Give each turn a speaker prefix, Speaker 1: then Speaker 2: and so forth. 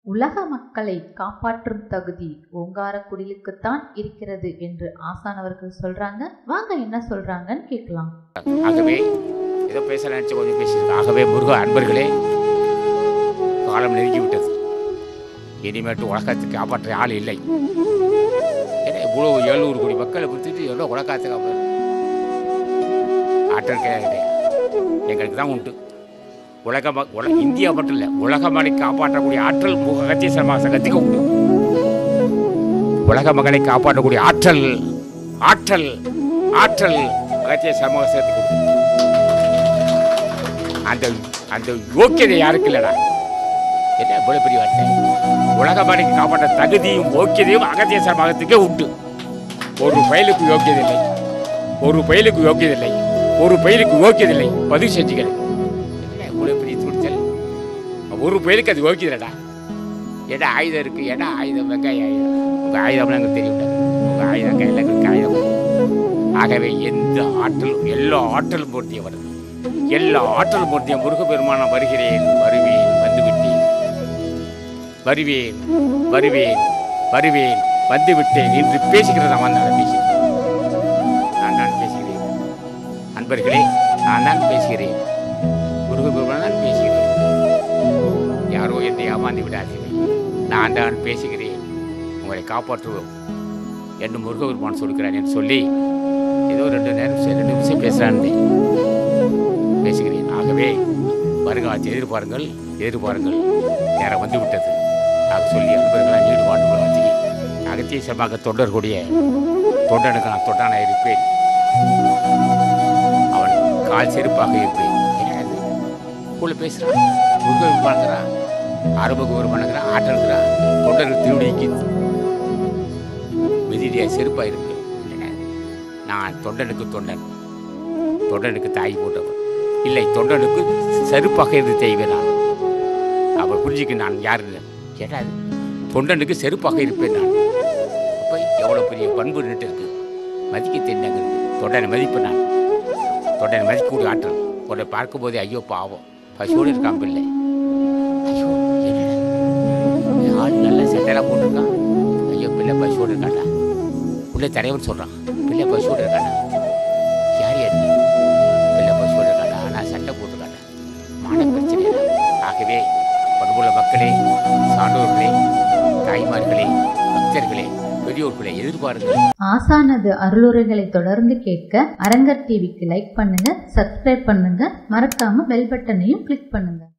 Speaker 1: உலக மக்களை காப்பாற்றும் தகுதி ஓங்காரக்குடிலுக்குத்தான் இருக்கிறது என்று ஆசான் அவர்கள் சொல்றாங்க வாங்க என்ன சொல்றாங்கன்னு கேட்கலாம்
Speaker 2: ஆகவே ஏதோ பேச நினச்சி கொஞ்சம் பேசியிருக்கேன் ஆகவே முருக அன்பர்களே காலம் நெருங்கி விட்டது இனிமேட்டு உலகத்துக்கு காப்பாற்ற ஆள் இல்லை ஏன்னா இவ்வளோ எழுநூறு கோடி மக்களை கொடுத்துட்டு எவ்வளோ உலகத்தை காப்பாற்ற ஆற்றல் கிடையாது எங்களுக்கு தான் உண்டு உலக ம- உல இந்தியா மட்டும் இல்லை உலக மக்களை காப்பாற்றக்கூடிய ஆற்றல் முகத்திய சம சங்கத்துக்கு உண்டு உலக மக்களை காப்பாற்றக்கூடிய ஆற்றல் ஆற்றல் ஆற்றல் அகத்திய சமூக சங்கத்துக்கு உண்டு அந்த அந்த யோக்கியதை யாருக்கு இல்லடா என்ன இவ்வளவு பெரிய வார்த்தை உலக மக்களை காப்பாற்ற தகுதியும் யோக்கியதையும் அகத்திய சமூகத்துக்கே உண்டு ஒரு பயலுக்கு யோக்கியது இல்லை ஒரு பயலுக்கு யோக்கியது இல்லை ஒரு பயலுக்கு யோக்கியது இல்லை பதிவு செஞ்சுக்கிறேன் என்ன இவ்வளவு பெரிய துணிச்சல் ஒரு பயலுக்கு அது யோக்கியதுலடா என்ன ஆயுதம் இருக்கு என்ன ஆயுதம் வெங்காய ஆயுதம் உங்க ஆயுதம்லாம் எனக்கு தெரியும் உங்க ஆயுதம் கையில் இருக்கு ஆயுதம் ஆகவே எந்த ஆற்றலும் எல்லா ஆற்றலும் பொருத்தியவர் எல்லா ஆற்றலும் பொருத்திய முருகப்பெருமானம் வருகிறேன் வருவேன் வந்துவிட்டேன் வருவேன் வருவேன் வருவேன் வந்துவிட்டேன் என்று பேசுகிறதா வந்தாலும் பேசுகிறேன் நான் தான் பேசுகிறேன் அன்பர்களே நான் தான் பேசுகிறேன் முருகப்பெருமான் தான் பேசுகிறேன் யாரோ என்னை ஏமாந்து விடாதீர்கள் நான் தான் பேசுகிறேன் உங்களை காப்பாற்றுவோம் என்று முருகபெருமான் சொல்கிறார் என்று சொல்லி ஏதோ ரெண்டு நேரம் சரி, ரெண்டு நிமிஷம் பேசுகிறான்னு பேசுகிறேன் ஆகவே வருங்காலத்தை எதிர்பாருங்கள் எதிர்பாருங்கள் நேரம் வந்து விட்டது ஆக சொல்லி அன்பர்களாக ஈடுபாடு வச்சு அகத்திய சமாக தொண்டர்களுடைய தொண்டனுக்கு நான் தொண்டான இருப்பேன் அவன் கால் செருப்பாக இருப்பேன் என்னது கூட பேசுகிறான் முருகன் பண்ணுறான் ஆரம்பக்கு ஒரு பண்ணுறான் ஆற்றல்கிறான் தொண்டர்கள் திருவடிக்கு மிதிடியா செருப்பாக இருக்கு என்ன? நான் தொண்டனுக்கு தொண்டன் தொண்டனுக்கு தாய் போட்டவன் இல்லை தொண்டனுக்கு செருப்பாக இருந்து செய்வேன் நான் அவர் புரிஞ்சுக்க நான் யாருன்னு கேட்டாது தொண்டனுக்கு செருப்பாக இருப்பேன் நான் அப்போ எவ்வளோ பெரிய பண்பு நின்று இருக்கு மதிக்க தெரிந்தாங்க தொண்டனை மதிப்பு நான் தொண்டனை மதிக்கக்கூடிய ஆற்றல் உன்னை பார்க்கும்போதே ஐயோ பாவம் பசியோடு இருக்கான் பிள்ளை ஐயோ என்னடா ஆள் நல்ல சட்டையெல்லாம் போட்டிருக்கான் ஐயோ பிள்ளை பசியோடு இருக்காண்டா உள்ள தலைவன் சொல்கிறான் பிள்ளை பசியோடு இருக்காண்டா யார் யார் நீ? பிள்ளை பசியோடு இருக்காண்டா ஆனால் சட்டை போட்டிருக்காண்டா மான பிரச்சனை இல்லை. ஆகவே பண்புள்ள மக்களே சான்றோர்களே தாய்மார்களே பக்தர்களே பெரியோர்களே எதிர்பாருங்கள்
Speaker 1: ஆசானது அருளுரைகளை தொடர்ந்து கேட்க அரங்கர் டிவிக்கு லைக் பண்ணுங்க சப்ஸ்கிரைப் பண்ணுங்க மறக்காம பெல் பட்டனையும் கிளிக் பண்ணுங்க